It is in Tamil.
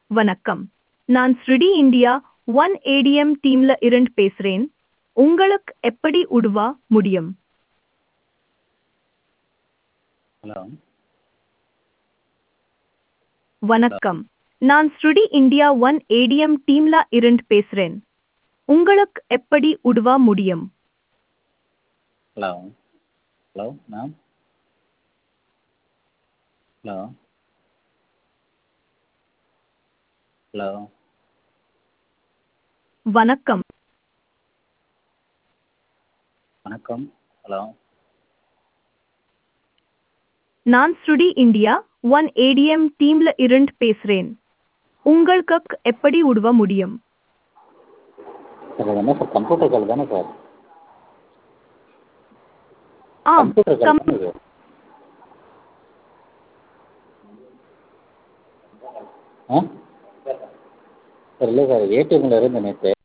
வணக்கம் நான் ஸ்ருடி இந்தியா ஒன் ஏடிஎம் டீம்ல இருந்து பேசுறேன் உங்களுக்கு எப்படி உதவ முடியும் ஹலோ வணக்கம் நான் ஸ்ருடி இந்தியா ஒன் ஏடிஎம் டீம்ல இருந்து பேசுறேன் உங்களுக்கு எப்படி உதவ முடியும் hello hello ma'am hello hello வணக்கம் வணக்கம் ஹலோ நான் ஸ்ருடி இந்தியா ஒன் ஏடிஎம் டீம்ல இருந்து பேசுறேன் உங்களுக்கு எப்படி உதவ முடியும் சார் இது என்ன சார் கம்ப்யூட்டர் கால் தானே சார் ஆம் கம்ப்யூட்டர் கால் கம் தானே இது ஆ சார் இல்லை சார் ஏடிஎம்மில் இருந்து நேற்று